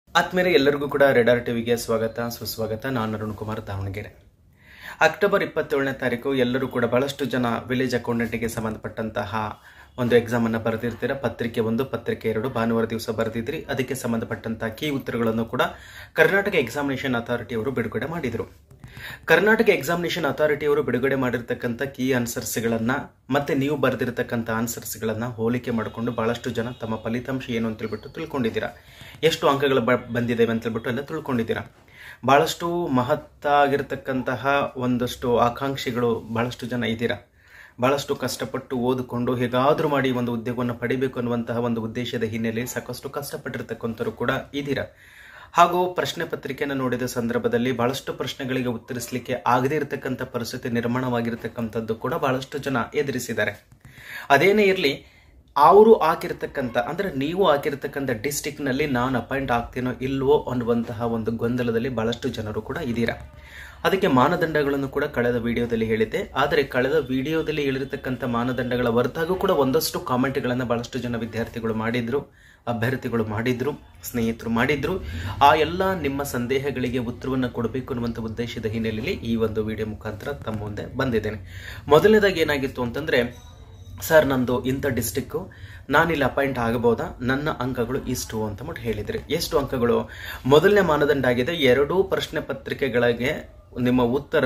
ಆತ್ಮೇಲೆ ಎಲ್ಲರಿಗೂ ಕೂಡ ರೆಡಾರ್ ಟಿವಿಗೆ ಸ್ವಾಗತ ಸುಸ್ವಾಗತ ನಾನು ಅರುಣ್ ಕುಮಾರ್ ದಾವಣಗೆರೆ ಅಕ್ಟೋಬರ್ ಇಪ್ಪತ್ತೇಳನೇ ತಾರೀಕು ಎಲ್ಲರೂ ಕೂಡ ಬಹಳಷ್ಟು ಜನ ವಿಲೇಜ್ ಅಕೌಂಟೆಂಟ್ಗೆ ಸಂಬಂಧಪಟ್ಟಂತಹ ಒಂದು ಎಕ್ಸಾಮ್ ಅನ್ನ ಬರೆದಿರ್ತೀರ ಪತ್ರಿಕೆ ಒಂದು ಪತ್ರಿಕೆ ಎರಡು ಭಾನುವಾರ ದಿವಸ ಬರೆದಿದ್ರಿ ಅದಕ್ಕೆ ಸಂಬಂಧಪಟ್ಟಂತಹ ಕೀ ಉತ್ತರಗಳನ್ನು ಕೂಡ ಕರ್ನಾಟಕ ಎಕ್ಸಾಮಿನೇಷನ್ ಅಥಾರಿಟಿ ಅವರು ಬಿಡುಗಡೆ ಮಾಡಿದರು ಕರ್ನಾಟಕ ಎಕ್ಸಾಮಿನೇಷನ್ ಅಥಾರಿಟಿ ಅವರು ಬಿಡುಗಡೆ ಮಾಡಿರ್ತಕ್ಕಂಥ ಕೀ ಆನ್ಸರ್ಸ್ಗಳನ್ನ ಮತ್ತೆ ನೀವು ಬರೆದಿರ್ತಕ್ಕಂಥ ಆನ್ಸರ್ಸ್ಗಳನ್ನ ಹೋಲಿಕೆ ಮಾಡಿಕೊಂಡು ಬಹಳಷ್ಟು ಜನ ತಮ್ಮ ಫಲಿತಾಂಶ ಏನು ಅಂತ ಹೇಳ್ಬಿಟ್ಟು ತಿಳ್ಕೊಂಡಿದ್ದೀರಾ ಎಷ್ಟು ಅಂಕಗಳು ಬ ಬಂದಿದ್ದಾವೆ ಅಂತ ಹೇಳ್ಬಿಟ್ಟು ಎಲ್ಲ ತಿಳ್ಕೊಂಡಿದ್ದೀರಾ ಬಹಳಷ್ಟು ಮಹತ್ತಾಗಿರ್ತಕ್ಕಂತಹ ಒಂದಷ್ಟು ಆಕಾಂಕ್ಷಿಗಳು ಬಹಳಷ್ಟು ಜನ ಇದ್ದೀರಾ ಬಹಳಷ್ಟು ಕಷ್ಟಪಟ್ಟು ಓದಿಕೊಂಡು ಹೇಗಾದರೂ ಮಾಡಿ ಒಂದು ಉದ್ಯೋಗವನ್ನು ಪಡಿಬೇಕು ಅನ್ನುವಂತಹ ಒಂದು ಉದ್ದೇಶದ ಹಿನ್ನೆಲೆಯಲ್ಲಿ ಸಾಕಷ್ಟು ಕಷ್ಟಪಟ್ಟಿರ್ತಕ್ಕಂಥವ್ರು ಕೂಡ ಇದ್ದೀರಾ ಹಾಗೂ ಪ್ರಶ್ನೆ ಪತ್ರಿಕೆಯನ್ನು ನೋಡಿದ ಸಂದರ್ಭದಲ್ಲಿ ಬಹಳಷ್ಟು ಪ್ರಶ್ನೆಗಳಿಗೆ ಉತ್ತರಿಸಲಿಕ್ಕೆ ಆಗದೇ ಇರತಕ್ಕಂಥ ಪರಿಸ್ಥಿತಿ ನಿರ್ಮಾಣವಾಗಿರ್ತಕ್ಕಂಥದ್ದು ಕೂಡ ಬಹಳಷ್ಟು ಜನ ಎದುರಿಸಿದ್ದಾರೆ ಅದೇನೇ ಇರಲಿ ಅವರು ಹಾಕಿರ್ತಕ್ಕಂಥ ಅಂದ್ರೆ ನೀವು ಹಾಕಿರ್ತಕ್ಕಂಥ ಡಿಸ್ಟಿಕ್ನಲ್ಲಿ ನಾನು ಅಪಾಯಿಂಟ್ ಆಗ್ತೀನೋ ಇಲ್ವೋ ಅನ್ನುವಂತಹ ಒಂದು ಗೊಂದಲದಲ್ಲಿ ಬಹಳಷ್ಟು ಜನರು ಕೂಡ ಇದ್ದೀರಾ ಅದಕ್ಕೆ ಮಾನದಂಡಗಳನ್ನು ಕೂಡ ಕಳೆದ ವಿಡಿಯೋದಲ್ಲಿ ಹೇಳಿದ್ದೆ ಆದರೆ ಕಳೆದ ವಿಡಿಯೋದಲ್ಲಿ ಹೇಳಿರ್ತಕ್ಕಂಥ ಮಾನದಂಡಗಳ ಹೊರತಾಗೂ ಕೂಡ ಒಂದಷ್ಟು ಕಾಮೆಂಟ್ಗಳನ್ನು ಬಹಳಷ್ಟು ಜನ ವಿದ್ಯಾರ್ಥಿಗಳು ಮಾಡಿದ್ರು ಅಭ್ಯರ್ಥಿಗಳು ಮಾಡಿದ್ರು ಸ್ನೇಹಿತರು ಮಾಡಿದ್ರು ಆ ಎಲ್ಲ ನಿಮ್ಮ ಸಂದೇಹಗಳಿಗೆ ಉತ್ತರವನ್ನು ಕೊಡಬೇಕು ಅನ್ನುವಂಥ ಉದ್ದೇಶದ ಹಿನ್ನೆಲೆಯಲ್ಲಿ ಈ ಒಂದು ವಿಡಿಯೋ ಮುಖಾಂತರ ತಮ್ಮ ಮುಂದೆ ಬಂದಿದ್ದೇನೆ ಮೊದಲನೇದಾಗಿ ಏನಾಗಿತ್ತು ಅಂತಂದ್ರೆ ಸರ್ ನಂದು ಇಂಥ ಡಿಸ್ಟಿಕ್ಕು ನಾನಿಲ್ಲಿ ಅಪಾಯಿಂಟ್ ಆಗಬಹುದಾ ನನ್ನ ಅಂಕಗಳು ಇಷ್ಟು ಅಂತ ಬಿಟ್ಟು ಹೇಳಿದ್ರಿ ಎಷ್ಟು ಅಂಕಗಳು ಮೊದಲನೇ ಮಾನದಂಡ ಆಗಿದೆ ಎರಡೂ ಪ್ರಶ್ನೆ ಪತ್ರಿಕೆಗಳಿಗೆ ನಿಮ್ಮ ಉತ್ತರ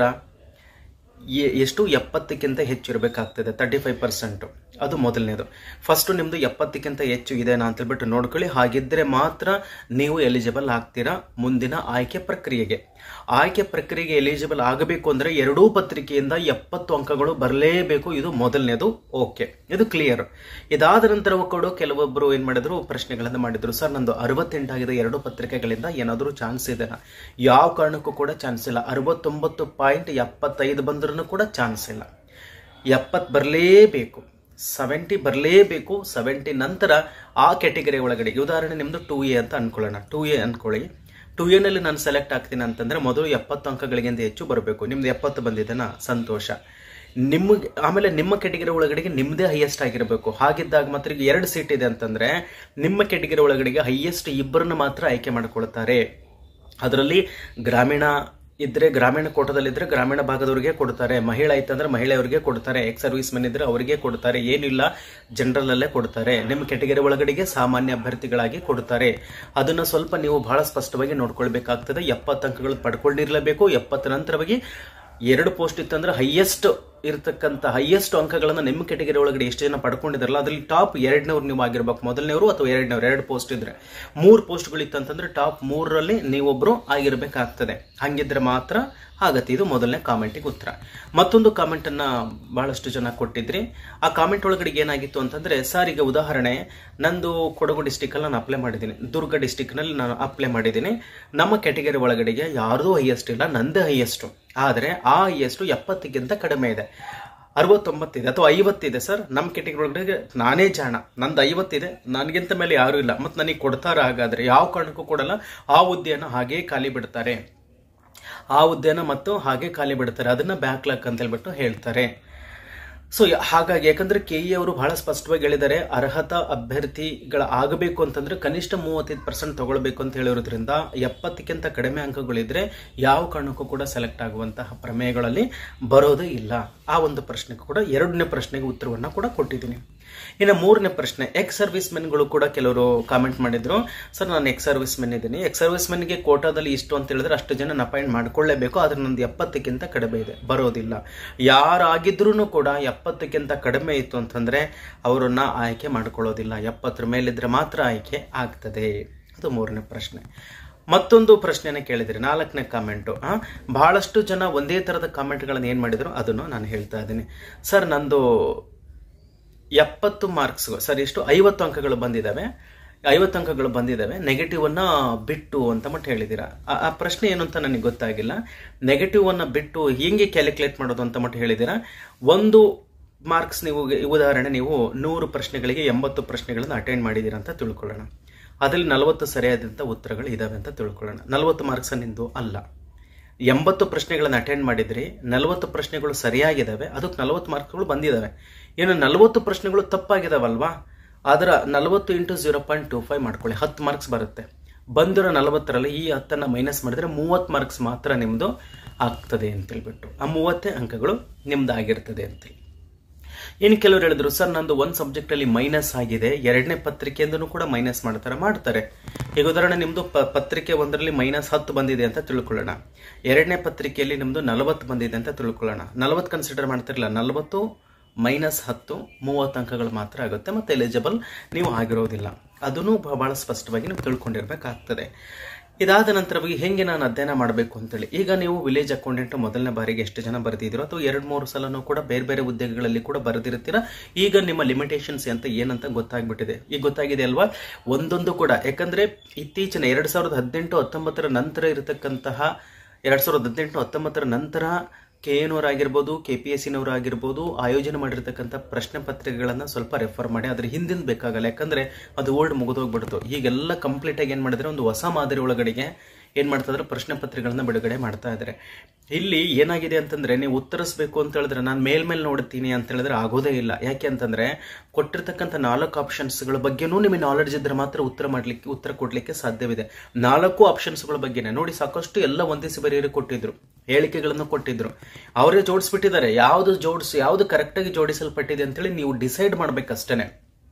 ಎ- ಎಷ್ಟು ಎಪ್ಪತ್ತಕ್ಕಿಂತ ಹೆಚ್ಚು ಇರಬೇಕಾಗ್ತದೆ ತರ್ಟಿ ಫೈವ್ ಪರ್ಸೆಂಟು ಅದು ಮೊದಲನೇದು ಫಸ್ಟ್ ನಿಮ್ಮದು ಎಪ್ಪತ್ತಕ್ಕಿಂತ ಹೆಚ್ಚು ಇದೆನಾ ಅಂತ ಹೇಳ್ಬಿಟ್ಟು ನೋಡ್ಕೊಳ್ಳಿ ಹಾಗಿದ್ರೆ ಮಾತ್ರ ನೀವು ಎಲಿಜಿಬಲ್ ಆಗ್ತೀರಾ ಮುಂದಿನ ಆಯ್ಕೆ ಪ್ರಕ್ರಿಯೆಗೆ ಆಯ್ಕೆ ಪ್ರಕ್ರಿಯೆಗೆ ಎಲಿಜಿಬಲ್ ಆಗಬೇಕು ಅಂದ್ರೆ ಎರಡೂ ಪತ್ರಿಕೆಯಿಂದ ಎಪ್ಪತ್ತು ಅಂಕಗಳು ಬರಲೇಬೇಕು ಇದು ಮೊದಲನೇದು ಓಕೆ ಇದು ಕ್ಲಿಯರ್ ಇದಾದ ನಂತರ ಕೂಡ ಕೆಲವೊಬ್ಬರು ಏನ್ ಮಾಡಿದ್ರು ಪ್ರಶ್ನೆಗಳನ್ನು ಮಾಡಿದ್ರು ಸರ್ ನಂದು ಅರವತ್ತೆಂಟಾಗಿದೆ ಎರಡು ಪತ್ರಿಕೆಗಳಿಂದ ಏನಾದರೂ ಚಾನ್ಸ್ ಇದೆನಾ ಯಾವ ಕಾರಣಕ್ಕೂ ಕೂಡ ಚಾನ್ಸ್ ಇಲ್ಲ ಅರವತ್ತೊಂಬತ್ತು ಪಾಯಿಂಟ್ ಎಪ್ಪತ್ತೈದು ಬಂದ್ರೂ ಕೂಡ ಚಾನ್ಸ್ ಇಲ್ಲ ಎಪ್ಪತ್ತು ಬರಲೇಬೇಕು ಸೆವೆಂಟಿ ಬರಲೇಬೇಕು ಸೆವೆಂಟಿ ನಂತರ ಆ ಕ್ಯಾಟಗರಿ ಒಳಗಡೆ ಉದಾಹರಣೆ ನಿಮ್ಮದು ಟೂ ಎ ಅಂತ ಅನ್ಕೊಳ್ಳೋಣ ಟೂ ಎ ಅನ್ಕೊಳ್ಳಿ ಟೂ ಎನಲ್ಲಿ ನಾನು ಸೆಲೆಕ್ಟ್ ಆಗ್ತೀನಿ ಅಂತಂದ್ರೆ ಮೊದಲು ಎಪ್ಪತ್ತು ಅಂಕಗಳಿಗಿಂತ ಹೆಚ್ಚು ಬರಬೇಕು ನಿಮ್ದು ಎಪ್ಪತ್ತು ಬಂದಿದೆನಾ ಸಂತೋಷ ನಿಮಗೆ ಆಮೇಲೆ ನಿಮ್ಮ ಕೆಟಗರಿ ಒಳಗಡೆಗೆ ನಿಮ್ಮದೇ ಹೈಯೆಸ್ಟ್ ಆಗಿರಬೇಕು ಹಾಗಿದ್ದಾಗ ಮಾತ್ರ ಈಗ ಎರಡು ಸೀಟ್ ಇದೆ ಅಂತಂದ್ರೆ ನಿಮ್ಮ ಕೆಟಗರಿ ಒಳಗಡೆಗೆ ಹೈಯೆಸ್ಟ್ ಇಬ್ಬರನ್ನ ಮಾತ್ರ ಆಯ್ಕೆ ಮಾಡಿಕೊಳ್ತಾರೆ ಅದರಲ್ಲಿ ಗ್ರಾಮೀಣ ಇದ್ರೆ ಗ್ರಾಮೀಣ ಕೋಟದಲ್ಲಿದ್ರೆ ಗ್ರಾಮೀಣ ಭಾಗದವರಿಗೆ ಕೊಡ್ತಾರೆ ಮಹಿಳೆ ಆಯ್ತಂದ್ರೆ ಮಹಿಳೆಯವರಿಗೆ ಕೊಡ್ತಾರೆ ಎಕ್ಸ್ ಸರ್ವಿಸ್ ಮೆನ್ ಇದ್ರೆ ಅವರಿಗೆ ಕೊಡ್ತಾರೆ ಏನಿಲ್ಲ ಜನರಲ್ ಅಲ್ಲೇ ಕೊಡ್ತಾರೆ ನಿಮ್ಮ ಕೆಟಗರಿ ಒಳಗಡೆಗೆ ಸಾಮಾನ್ಯ ಅಭ್ಯರ್ಥಿಗಳಾಗಿ ಕೊಡ್ತಾರೆ ಅದನ್ನ ಸ್ವಲ್ಪ ನೀವು ಬಹಳ ಸ್ಪಷ್ಟವಾಗಿ ನೋಡ್ಕೊಳ್ಬೇಕಾಗ್ತದೆ ಎಪ್ಪತ್ತು ಅಂಕಗಳು ಪಡ್ಕೊಂಡಿರ್ಲೇಬೇಕು ಎಪ್ಪತ್ತ ನಂತರವಾಗಿ ಎರಡು ಪೋಸ್ಟ್ ಇತ್ತಂದ್ರೆ ಹೈಯೆಸ್ಟ್ ಇರತಕ್ಕಂಥ ಹೈಯೆಸ್ಟ್ ಅಂಕಗಳನ್ನು ನಿಮ್ಮ ಕೆಟಗರಿ ಒಳಗಡೆ ಎಷ್ಟು ಜನ ಪಡ್ಕೊಂಡಿದಾರಲ್ಲ ಅದ್ರಲ್ಲಿ ಟಾಪ್ ಎರಡನೇವ್ರು ನೀವು ಆಗಿರ್ಬೇಕು ಮೊದಲನೇವರು ಅಥವಾ ಎರಡನೇವ್ರು ಎರಡು ಪೋಸ್ಟ್ ಇದ್ರೆ ಮೂರು ಪೋಸ್ಟ್ಗಳು ಇತ್ತಂತಂದ್ರೆ ಟಾಪ್ ಮೂರರಲ್ಲಿ ನೀವೊಬ್ರು ಆಗಿರ್ಬೇಕಾಗ್ತದೆ ಹಂಗಿದ್ರೆ ಮಾತ್ರ ಆಗತ್ತೆ ಇದು ಮೊದಲನೇ ಕಾಮೆಂಟಿಗೆ ಉತ್ತರ ಮತ್ತೊಂದು ಕಾಮೆಂಟ್ ಅನ್ನ ಬಹಳಷ್ಟು ಜನ ಕೊಟ್ಟಿದ್ರಿ ಆ ಕಾಮೆಂಟ್ ಒಳಗಡೆ ಏನಾಗಿತ್ತು ಅಂತಂದ್ರೆ ಸರ್ ಈಗ ಉದಾಹರಣೆ ನಂದು ಕೊಡಗು ಡಿಸ್ಟಿಕ್ ಅಲ್ಲಿ ನಾನು ಅಪ್ಲೈ ಮಾಡಿದ್ದೀನಿ ದುರ್ಗ ಡಿಸ್ಟಿಕ್ ನಲ್ಲಿ ನಾನು ಅಪ್ಲೈ ಮಾಡಿದ್ದೀನಿ ನಮ್ಮ ಕ್ಯಾಟಗರಿ ಒಳಗಡೆಗೆ ಯಾರ್ದು ಹೈಯೆಸ್ಟ್ ಇಲ್ಲ ನಂದೇ ಹೈಯೆಸ್ಟ್ ಆದರೆ ಆ ಹೈಯೆಸ್ಟ್ ಎಪ್ಪತ್ತಕ್ಕಿಂತ ಕಡಿಮೆ ಇದೆ ಅರವತ್ತೊಂಬತ್ತಿದೆ ಅಥವಾ ಐವತ್ತಿದೆ ಸರ್ ನಮ್ಮ ಕೆಟಗರಿ ಒಳಗಡೆ ನಾನೇ ಜಾಣ ನಂದು ಐವತ್ತಿದೆ ನನಗಿಂತ ಮೇಲೆ ಯಾರೂ ಇಲ್ಲ ಮತ್ತು ನನಗೆ ಕೊಡ್ತಾರ ಹಾಗಾದ್ರೆ ಯಾವ ಕಾರಣಕ್ಕೂ ಕೊಡಲ್ಲ ಆ ಹುದ್ದೆಯನ್ನು ಹಾಗೇ ಖಾಲಿ ಬಿಡ್ತಾರೆ ಆ ಹುದ್ದೆನ ಮತ್ತು ಹಾಗೆ ಖಾಲಿ ಬಿಡ್ತಾರೆ ಅದನ್ನ ಬ್ಯಾಕ್ಲಾಕ್ ಅಂತ ಹೇಳ್ಬಿಟ್ಟು ಹೇಳ್ತಾರೆ ಸೊ ಹಾಗಾಗಿ ಯಾಕಂದ್ರೆ ಕೆ ಇ ಅವರು ಬಹಳ ಸ್ಪಷ್ಟವಾಗಿ ಹೇಳಿದ್ದಾರೆ ಅರ್ಹತಾ ಅಭ್ಯರ್ಥಿಗಳ ಆಗಬೇಕು ಅಂತಂದ್ರೆ ಕನಿಷ್ಠ ಮೂವತ್ತೈದು ಪರ್ಸೆಂಟ್ ತಗೊಳ್ಬೇಕು ಅಂತ ಹೇಳಿರೋದ್ರಿಂದ ಎಪ್ಪತ್ತಕ್ಕಿಂತ ಕಡಿಮೆ ಅಂಕಗಳಿದ್ರೆ ಯಾವ ಕಾರಣಕ್ಕೂ ಕೂಡ ಸೆಲೆಕ್ಟ್ ಆಗುವಂತಹ ಪ್ರಮೇಯಗಳಲ್ಲಿ ಬರೋದೇ ಇಲ್ಲ ಆ ಒಂದು ಪ್ರಶ್ನೆಗೆ ಕೂಡ ಎರಡನೇ ಪ್ರಶ್ನೆಗೆ ಉತ್ತರವನ್ನ ಕೂಡ ಕೊಟ್ಟಿದ್ದೀನಿ ಇನ್ನು ಮೂರನೇ ಪ್ರಶ್ನೆ ಎಕ್ಸ್ ಸರ್ವಿಸ್ ಮೆನ್ಗಳು ಕೂಡ ಕೆಲವರು ಕಾಮೆಂಟ್ ಮಾಡಿದ್ರು ಸರ್ ನಾನು ಎಕ್ಸ್ ಸರ್ವಿಸ್ ಮೆನ್ ಇದ್ದೀನಿ ಎಕ್ಸ್ ಸರ್ವಿಸ್ ಮೆನ್ಗೆ ಕೋಟಾದಲ್ಲಿ ಇಷ್ಟು ಅಂತ ಹೇಳಿದ್ರೆ ಅಷ್ಟು ಜನ ಅಪಾಯಿಂಟ್ ಮಾಡ್ಕೊಳ್ಳೇಬೇಕು ಆದ್ರೆ ನಂದು ಎಪ್ಪತ್ತಕ್ಕಿಂತ ಕಡಿಮೆ ಇದೆ ಬರೋದಿಲ್ಲ ಯಾರಾಗಿದ್ರೂ ಕೂಡ ಎಪ್ಪತ್ತಕ್ಕಿಂತ ಕಡಿಮೆ ಇತ್ತು ಅಂತಂದ್ರೆ ಅವರನ್ನ ಆಯ್ಕೆ ಮಾಡ್ಕೊಳ್ಳೋದಿಲ್ಲ ಎಪ್ಪತ್ತರ ಮೇಲಿದ್ರೆ ಮಾತ್ರ ಆಯ್ಕೆ ಆಗ್ತದೆ ಅದು ಮೂರನೇ ಪ್ರಶ್ನೆ ಮತ್ತೊಂದು ಪ್ರಶ್ನೆನ ಕೇಳಿದ್ರಿ ನಾಲ್ಕನೇ ಕಾಮೆಂಟು ಬಹಳಷ್ಟು ಜನ ಒಂದೇ ತರದ ಕಾಮೆಂಟ್ಗಳನ್ನು ಏನ್ ಮಾಡಿದ್ರು ಅದನ್ನು ನಾನು ಹೇಳ್ತಾ ಇದ್ದೀನಿ ಸರ್ ನಂದು ಎಪ್ಪತ್ತು ಮಾರ್ಕ್ಸ್ ಸರ್ ಎಷ್ಟು ಐವತ್ತು ಅಂಕಗಳು ಬಂದಿದ್ದಾವೆ ಐವತ್ತು ಅಂಕಗಳು ಬಂದಿದ್ದಾವೆ ನೆಗೆಟಿವ್ ಅನ್ನ ಬಿಟ್ಟು ಅಂತ ಮಟ್ಟ ಹೇಳಿದ್ದೀರಾ ಆ- ಆ ಪ್ರಶ್ನೆ ಏನು ಅಂತ ನನಗೆ ಗೊತ್ತಾಗಿಲ್ಲ ನೆಗೆಟಿವ್ ಅನ್ನ ಬಿಟ್ಟು ಹೆಂಗೆ ಕ್ಯಾಲ್ಕುಲೇಟ್ ಮಾಡೋದು ಅಂತ ಮಟ್ಟ ಹೇಳಿದ್ದೀರಾ ಒಂದು ಮಾರ್ಕ್ಸ್ ನೀವು ಉದಾಹರಣೆ ನೀವು ನೂರು ಪ್ರಶ್ನೆಗಳಿಗೆ ಎಂಬತ್ತು ಪ್ರಶ್ನೆಗಳನ್ನು ಅಟೆಂಡ್ ಮಾಡಿದ್ದೀರಾ ಅಂತ ತಿಳ್ಕೊಳ್ಳೋಣ ಅದರಲ್ಲಿ ನಲವತ್ತು ಸರಿಯಾದಂಥ ಉತ್ತರಗಳು ಇದಾವೆ ಅಂತ ತಿಳ್ಕೊಳ್ಳೋಣ ನಲವತ್ತು ಮಾರ್ಕ್ಸ್ ನಿಂದು ಅಲ್ಲ ಎಂಬತ್ತು ಪ್ರಶ್ನೆಗಳನ್ನು ಅಟೆಂಡ್ ಮಾಡಿದ್ರಿ ನಲವತ್ತು ಪ್ರಶ್ನೆಗಳು ಸರಿಯಾಗಿದ್ದಾವೆ ಅದಕ್ಕೆ ನಲವತ್ತು ಮಾರ್ಕ್ಸ್ಗಳು ಬಂದಿದ್ದಾವೆ ಇನ್ನು ನಲವತ್ತು ಪ್ರಶ್ನೆಗಳು ತಪ್ಪಾಗಿದಾವಲ್ವಾ ಅದರ ನಲವತ್ತು into zero point two five ಮಾಡ್ಕೊಳ್ಳಿ ಹತ್ತು ಮಾರ್ಕ್ಸ್ ಬರುತ್ತೆ ಬಂದಿರೋ ನಲವತ್ತರಲ್ಲಿ ಈ ಹತ್ತನ್ನು ಮೈನಸ್ ಮಾಡಿದ್ರೆ ಮೂವತ್ತು ಮಾರ್ಕ್ಸ್ ಮಾತ್ರ ನಿಮ್ಮದು ಆಗ್ತದೆ ಅಂತೇಳ್ಬಿಟ್ಟು ಆ ಮೂವತ್ತೇ ಅಂಕಗಳು ನಿಮ್ದು ಆಗಿರ್ತದೆ ಅಂತೇಳಿ ಇನ್ನು ಕೆಲವರು ಹೇಳಿದ್ರು ಸರ್ ನಂದು ಒಂದು ಸಬ್ಜೆಕ್ಟಲ್ಲಿ ಮೈನಸ್ ಆಗಿದೆ ಎರಡನೇ ಪತ್ರಿಕೆಯಿಂದನೂ ಕೂಡ ಮೈನಸ್ ಮಾಡ್ತಾರೆ ಮಾಡ್ತಾರೆ ಈಗ ಉದಾಹರಣೆ ನಿಮ್ಮದು ಪ ಪತ್ರಿಕೆ ಒಂದರಲ್ಲಿ ಮೈನಸ್ ಹತ್ತು ಬಂದಿದೆ ಅಂತ ತಿಳ್ಕೊಳ್ಳೋಣ ಎರಡನೇ ಪತ್ರಿಕೆಯಲ್ಲಿ ನಿಮ್ಮದು ನಲವತ್ತು ಬಂದಿದೆ ಅಂತ ತಿಳ್ಕೊಳ್ಳೋಣ ನಲವತ್ತು ಕನ್ಸಿಡರ್ ಮಾಡ್ತಿರಲ್ಲ ನಲವತ್ತು ಮೈನಸ್ ಹತ್ತು ಮೂವತ್ತು ಅಂಕಗಳು ಮಾತ್ರ ಆಗುತ್ತೆ ಮತ್ತು ಎಲಿಜಿಬಲ್ ನೀವು ಆಗಿರೋದಿಲ್ಲ ಅದನ್ನು ಬಹಳ ಸ್ಪಷ್ಟವಾಗಿ ನೀವು ತಿಳ್ಕೊಂಡಿರ್ಬೇಕಾಗ್ತದೆ ಇದಾದ ನಂತರವಾಗಿ ಹೆಂಗೆ ನಾನು ಅಧ್ಯಯನ ಮಾಡಬೇಕು ಅಂತೇಳಿ ಈಗ ನೀವು ವಿಲೇಜ್ ಅಕೌಂಟೆಂಟ್ ಮೊದಲನೇ ಬಾರಿಗೆ ಎಷ್ಟು ಜನ ಬರೆದಿದ್ದೀರೋ ಅಥವಾ ಎರಡು ಮೂರು ಸಲನೂ ಕೂಡ ಬೇರೆ ಬೇರೆ ಉದ್ಯೋಗಗಳಲ್ಲಿ ಕೂಡ ಬರೆದಿರ್ತೀರ ಈಗ ನಿಮ್ಮ ಲಿಮಿಟೇಷನ್ಸ್ ಅಂತ ಏನಂತ ಗೊತ್ತಾಗ್ಬಿಟ್ಟಿದೆ ಈಗ ಗೊತ್ತಾಗಿದೆ ಅಲ್ವಾ ಒಂದೊಂದು ಕೂಡ ಯಾಕಂದ್ರೆ ಇತ್ತೀಚಿನ ಎರಡು ಸಾವಿರದ ಹದಿನೆಂಟು ಹತ್ತೊಂಬತ್ತರ ನಂತರ ಇರತಕ್ಕಂತಹ ಎರಡು ಸಾವಿರದ ಹದಿನೆಂಟು ಹತ್ತೊಂಬತ್ತರ ನಂತರ ಕೆ ಎನವರಾಗಿರ್ಬೋದು ಕೆ ಪಿ ಎಸ್ ಸಿನವರಾಗಿರ್ಬೋದು ಆಯೋಜನೆ ಮಾಡಿರ್ತಕ್ಕಂಥ ಪ್ರಶ್ನೆ ಪತ್ರಿಕೆಗಳನ್ನು ಸ್ವಲ್ಪ ರೆಫರ್ ಮಾಡಿ ಅದ್ರ ಹಿಂದಿನ ಬೇಕಾಗಲ್ಲ ಯಾಕಂದರೆ ಅದು ಓಲ್ಡ್ ಮುಗಿದೋಗ್ಬಿಡ್ತು ಈಗೆಲ್ಲ ಕಂಪ್ಲೀಟಾಗಿ ಏನು ಮಾಡಿದ್ರೆ ಒಂದು ಹೊಸ ಮಾದರಿ ಒಳಗಡೆಗೆ ಏನು ಮಾಡ್ತಾ ಇದ್ದಾರೆ ಪ್ರಶ್ನೆ ಪತ್ರಿಕೆಗಳನ್ನ ಬಿಡುಗಡೆ ಮಾಡ್ತಾ ಇದ್ದಾರೆ ಇಲ್ಲಿ ಏನಾಗಿದೆ ಅಂತಂದ್ರೆ ನೀವು ಉತ್ತರಿಸಬೇಕು ಅಂತ ಹೇಳಿದ್ರೆ ನಾನು ಮೇಲ್ಮೇಲೆ ನೋಡ್ತೀನಿ ಅಂತ ಹೇಳಿದ್ರೆ ಆಗೋದೇ ಇಲ್ಲ ಯಾಕೆ ಅಂತಂದ್ರೆ ಕೊಟ್ಟಿರ್ತಕ್ಕಂಥ ನಾಲ್ಕು ಆಪ್ಷನ್ಸ್ಗಳ ಬಗ್ಗೆನೂ ನಿಮಗೆ ನಾಲೆಡ್ಜ್ ಇದ್ರೆ ಮಾತ್ರ ಉತ್ತರ ಮಾಡ್ಲಿಕ್ಕೆ ಉತ್ತರ ಕೊಡ್ಲಿಕ್ಕೆ ಸಾಧ್ಯವಿದೆ ನಾಲ್ಕು ಆಪ್ಷನ್ಸ್ಗಳ ಬಗ್ಗೆನೇ ನೋಡಿ ಸಾಕಷ್ಟು ಎಲ್ಲ ಒಂದಿಸಿ ಬರೆಯರು ಕೊಟ್ಟಿದ್ರು ಹೇಳಿಕೆಗಳನ್ನು ಕೊಟ್ಟಿದ್ರು ಅವರೇ ಜೋಡಿಸ್ಬಿಟ್ಟಿದ್ದಾರೆ ಯಾವುದು ಜೋಡಿಸಿ ಯಾವುದು ಕರೆಕ್ಟಾಗಿ ಜೋಡಿಸಲ್ಪಟ್ಟಿದೆ ಅಂತೇಳಿ ನೀವು ಡಿಸೈಡ್ ಮಾಡ್ಬೇಕಷ್ಟೇ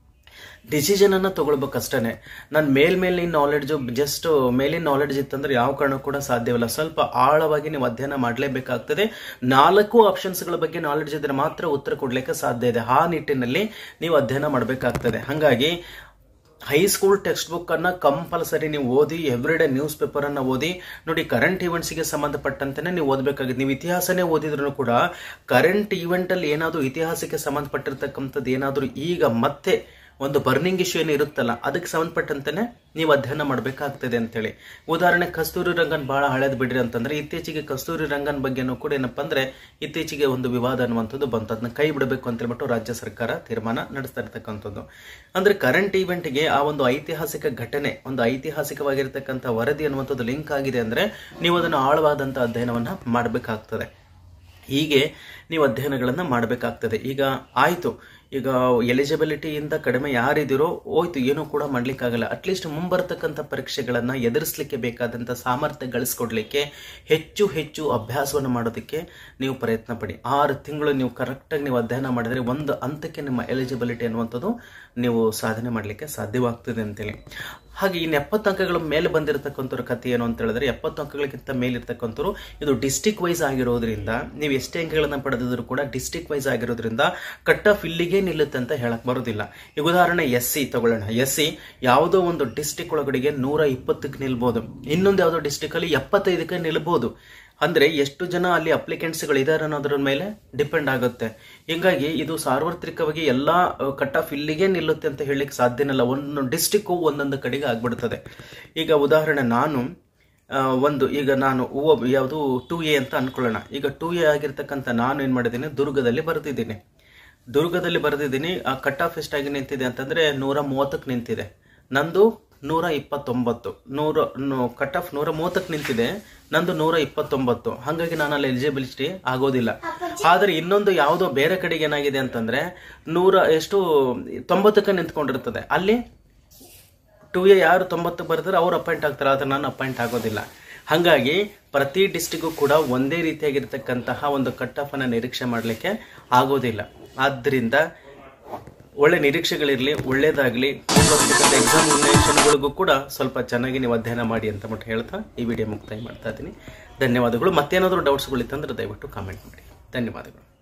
ಡಿಸಿಷನ್ ಅನ್ನ ತಗೊಳ್ಬೇಕಷ್ಟೇ ನಾನು ಮೇಲ್ಮೇಲಿನ ನಾಲೆಡ್ಜು ಜಸ್ಟ್ ಮೇಲಿನ ನಾಲೆಡ್ಜ್ ಇತ್ತಂದ್ರೆ ಯಾವ ಕಾರಣ ಕೂಡ ಸಾಧ್ಯವಿಲ್ಲ ಸ್ವಲ್ಪ ಆಳವಾಗಿ ನೀವು ಅಧ್ಯಯನ ಮಾಡಲೇಬೇಕಾಗ್ತದೆ ನಾಲ್ಕು ಆಪ್ಷನ್ಸ್ಗಳ ಬಗ್ಗೆ ನಾಲೆಡ್ಜ್ ಇದ್ರೆ ಮಾತ್ರ ಉತ್ತರ ಕೊಡ್ಲಿಕ್ಕೆ ಸಾಧ್ಯ ಇದೆ ಆ ನಿಟ್ಟಿನಲ್ಲಿ ನೀವು ಅಧ್ಯಯನ ಮಾಡಬೇಕಾಗ್ತದೆ ಹಾಗಾಗಿ ಹೈಸ್ಕೂಲ್ ಟೆಕ್ಸ್ಟ್ ಬುಕ್ ಅನ್ನ ಕಂಪಲ್ಸರಿ ನೀವು ಓದಿ ಎವ್ರಿಡೇ ನ್ಯೂಸ್ ಪೇಪರ್ ಅನ್ನ ಓದಿ ನೋಡಿ ಕರೆಂಟ್ ಗೆ ಸಂಬಂಧಪಟ್ಟಂತೆ ನೀವು ಓದಬೇಕಾಗಿದೆ ನೀವು ಇತಿಹಾಸನೇ ಓದಿದ್ರು ಕೂಡ ಕರೆಂಟ್ ಈವೆಂಟ್ ಅಲ್ಲಿ ಏನಾದರೂ ಇತಿಹಾಸಕ್ಕೆ ಸಂಬಂಧಪಟ್ಟಿರ್ತಕ್ಕಂಥದ್ದು ಏನಾದರೂ ಈಗ ಮತ್ತೆ ಒಂದು ಬರ್ನಿಂಗ್ ಇಶ್ಯೂ ಏನು ಇರುತ್ತಲ್ಲ ಅದಕ್ಕೆ ಸಂಬಂಧಪಟ್ಟಂತೆನೆ ನೀವು ಅಧ್ಯಯನ ಮಾಡಬೇಕಾಗ್ತದೆ ಅಂತೇಳಿ ಉದಾಹರಣೆ ಕಸ್ತೂರಿ ರಂಗನ್ ಬಹಳ ಹಳೇದು ಬಿಡ್ರಿ ಅಂತಂದ್ರೆ ಇತ್ತೀಚೆಗೆ ಕಸ್ತೂರಿ ರಂಗನ್ ಬಗ್ಗೆನೂ ಕೂಡ ಏನಪ್ಪ ಅಂದ್ರೆ ಇತ್ತೀಚೆಗೆ ಒಂದು ವಿವಾದ ಅನ್ನುವಂಥದ್ದು ಬಂತು ಅದನ್ನ ಕೈ ಬಿಡಬೇಕು ಅಂತ ಹೇಳ್ಬಿಟ್ಟು ರಾಜ್ಯ ಸರ್ಕಾರ ತೀರ್ಮಾನ ನಡೆಸ್ತಾ ಇರ್ತಕ್ಕಂಥದ್ದು ಅಂದ್ರೆ ಕರೆಂಟ್ ಈವೆಂಟ್ಗೆ ಆ ಒಂದು ಐತಿಹಾಸಿಕ ಘಟನೆ ಒಂದು ಐತಿಹಾಸಿಕವಾಗಿರ್ತಕ್ಕಂಥ ವರದಿ ಅನ್ನುವಂಥದ್ದು ಲಿಂಕ್ ಆಗಿದೆ ಅಂದ್ರೆ ನೀವು ಅದನ್ನು ಆಳವಾದಂಥ ಅಧ್ಯಯನವನ್ನ ಮಾಡಬೇಕಾಗ್ತದೆ ಹೀಗೆ ನೀವು ಅಧ್ಯಯನಗಳನ್ನು ಮಾಡಬೇಕಾಗ್ತದೆ ಈಗ ಆಯಿತು ಈಗ ಎಲಿಜಿಬಿಲಿಟಿಯಿಂದ ಕಡಿಮೆ ಯಾರಿದ್ದೀರೋ ಹೋಯ್ತು ಏನೂ ಕೂಡ ಮಾಡ್ಲಿಕ್ಕಾಗಲ್ಲ ಅಟ್ಲೀಸ್ಟ್ ಮುಂಬರ್ತಕ್ಕಂಥ ಪರೀಕ್ಷೆಗಳನ್ನು ಎದುರಿಸಲಿಕ್ಕೆ ಬೇಕಾದಂಥ ಸಾಮರ್ಥ್ಯ ಗಳಿಸ್ಕೊಡ್ಲಿಕ್ಕೆ ಹೆಚ್ಚು ಹೆಚ್ಚು ಅಭ್ಯಾಸವನ್ನು ಮಾಡೋದಕ್ಕೆ ನೀವು ಪ್ರಯತ್ನ ಪಡಿ ಆರು ತಿಂಗಳು ನೀವು ಕರೆಕ್ಟಾಗಿ ನೀವು ಅಧ್ಯಯನ ಮಾಡಿದರೆ ಒಂದು ಹಂತಕ್ಕೆ ನಿಮ್ಮ ಎಲಿಜಿಬಿಲಿಟಿ ಅನ್ನುವಂಥದ್ದು ನೀವು ಸಾಧನೆ ಮಾಡಲಿಕ್ಕೆ ಸಾಧ್ಯವಾಗ್ತದೆ ಅಂತೇಳಿ ಹಾಗೆ ಇನ್ನು ಎಪ್ಪತ್ತು ಅಂಕಗಳ ಮೇಲೆ ಬಂದಿರತಕ್ಕಂಥವ್ರ ಕಥೆ ಏನು ಅಂತ ಹೇಳಿದ್ರೆ ಎಪ್ಪತ್ತು ಅಂಕಗಳಿಗಿಂತ ಮೇಲಿರ್ತಕ್ಕಂಥವ್ರು ಇದು ಡಿಸ್ಟಿಕ್ ವೈಸ್ ಆಗಿರೋದ್ರಿಂದ ನೀವು ಎಷ್ಟೇ ಅಂಕಗಳನ್ನು ಪಡೆದಿದ್ರು ಕೂಡ ಡಿಸ್ಟಿಕ್ ವೈಸ್ ಆಗಿರೋದ್ರಿಂದ ಕಟ್ ಆಫ್ ಇಲ್ಲಿಗೆ ನಿಲ್ಲುತ್ತೆ ಅಂತ ಹೇಳಕ್ ಬರೋದಿಲ್ಲ ಈಗ ಉದಾಹರಣೆ ಎಸ್ ಸಿ ತಗೊಳ್ಳೋಣ ಎಸ್ ಸಿ ಯಾವುದೋ ಒಂದು ಡಿಸ್ಟಿಕ್ ಒಳಗಡೆಗೆ ನೂರ ಇಪ್ಪತ್ತಕ್ಕೆ ನಿಲ್ಬೋದು ಇನ್ನೊಂದು ಯಾವುದೋ ಡಿಸ್ಟಿಕ್ ಅಲ್ಲಿ ಎಪ್ಪತ್ತೈದಕ್ಕೆ ನಿಲ್ಬೋದು ಅಂದ್ರೆ ಎಷ್ಟು ಜನ ಅಲ್ಲಿ ಅಪ್ಲಿಕೆಂಟ್ಸ್ಗಳು ಇದ್ದಾರೆ ಅನ್ನೋದ್ರ ಮೇಲೆ ಡಿಪೆಂಡ್ ಆಗುತ್ತೆ ಹಿಂಗಾಗಿ ಇದು ಸಾರ್ವತ್ರಿಕವಾಗಿ ಎಲ್ಲಾ ಕಟ್ ಆಫ್ ಇಲ್ಲಿಗೆ ನಿಲ್ಲುತ್ತೆ ಅಂತ ಹೇಳಲಿಕ್ಕೆ ಸಾಧ್ಯನಲ್ಲ ಒಂದು ಡಿಸ್ಟಿಕ್ ಒಂದೊಂದು ಕಡೆಗೆ ಆಗ್ಬಿಡ್ತದೆ ಈಗ ಉದಾಹರಣೆ ನಾನು ಆ, ಒಂದು ಈಗ ನಾನು ಯಾವುದು ಟೂ ಎ ಅಂತ ಅನ್ಕೊಳ್ಳೋಣ ಈಗ ಟೂ ಎ ಆಗಿರ್ತಕ್ಕಂಥ ನಾನು ಏನ್ ಮಾಡಿದ್ದೀನಿ ದುರ್ಗದಲ್ಲಿ ಬರೆದಿದ್ದೀನಿ ದುರ್ಗದಲ್ಲಿ ಬರೆದಿದ್ದೀನಿ ಆ ಕಟ್ ಆಫ್ ಎಷ್ಟಾಗಿ ನಿಂತಿದೆ ಅಂತಂದ್ರೆ ನೂರ ಮೂವತ್ತಕ್ಕೆ ನಿಂತಿದೆ ನಂದು ನೂರ ಇಪ್ಪತ್ತೊಂಬತ್ತು ನೂರ ಕಟ್ ಆಫ್ ನೂರ ಮೂವತ್ತಕ್ಕೆ ನಿಂತಿದೆ ನಂದು ನೂರ ಇಪ್ಪತ್ತೊಂಬತ್ತು ಹಾಗಾಗಿ ನಾನು ಅಲ್ಲಿ ಎಲಿಜಿಬಿಲಿಟಿ ಆಗೋದಿಲ್ಲ ಆದ್ರೆ ಇನ್ನೊಂದು ಯಾವುದೋ ಬೇರೆ ಕಡೆಗೆ ಏನಾಗಿದೆ ಅಂತಂದ್ರೆ ನೂರ ಎಷ್ಟು ತೊಂಬತ್ತಕ್ಕೆ ನಿಂತ್ಕೊಂಡಿರ್ತದೆ ಅಲ್ಲಿ ಟು ಎ ಯಾರು ತೊಂಬತ್ತು ಬರ್ತಾರೆ ಅವ್ರು ಅಪಾಯಿಂಟ್ ಆಗ್ತಾರೆ ಆದ್ರೆ ನಾನು ಅಪಾಯಿಂಟ್ ಆಗೋದಿಲ್ಲ ಹಾಗಾಗಿ ಪ್ರತಿ ಡಿಸ್ಟಿಗೂ ಕೂಡ ಒಂದೇ ರೀತಿಯಾಗಿರ್ತಕ್ಕಂತಹ ಒಂದು ಕಟ್ ಆಫ್ ಅನ್ನ ನಿರೀಕ್ಷೆ ಮಾಡಲಿಕ್ಕೆ ಆಗೋದಿಲ್ಲ ಆದ್ದರಿಂದ ಒಳ್ಳೆ ನಿರೀಕ್ಷೆಗಳಿರಲಿ ಒಳ್ಳೇದಾಗಲಿ ಎಕ್ಸಾಮಿನೇಷನ್ಗಳಿಗೂ ಕೂಡ ಸ್ವಲ್ಪ ಚೆನ್ನಾಗಿ ನೀವು ಅಧ್ಯಯನ ಮಾಡಿ ಅಂತ ಮಟ್ಟ ಹೇಳ್ತಾ ಈ ವಿಡಿಯೋ ಮುಕ್ತಾಯ ಮಾಡ್ತಾ ಇದ್ದೀನಿ ಧನ್ಯವಾದಗಳು ಮತ್ತೇನಾದರೂ ಡೌಟ್ಸ್ಗಳಿತ್ತಂದ್ರೆ ದಯವಿಟ್ಟು ಕಾಮೆಂಟ್ ಮಾಡಿ ಧನ್ಯವಾದಗಳು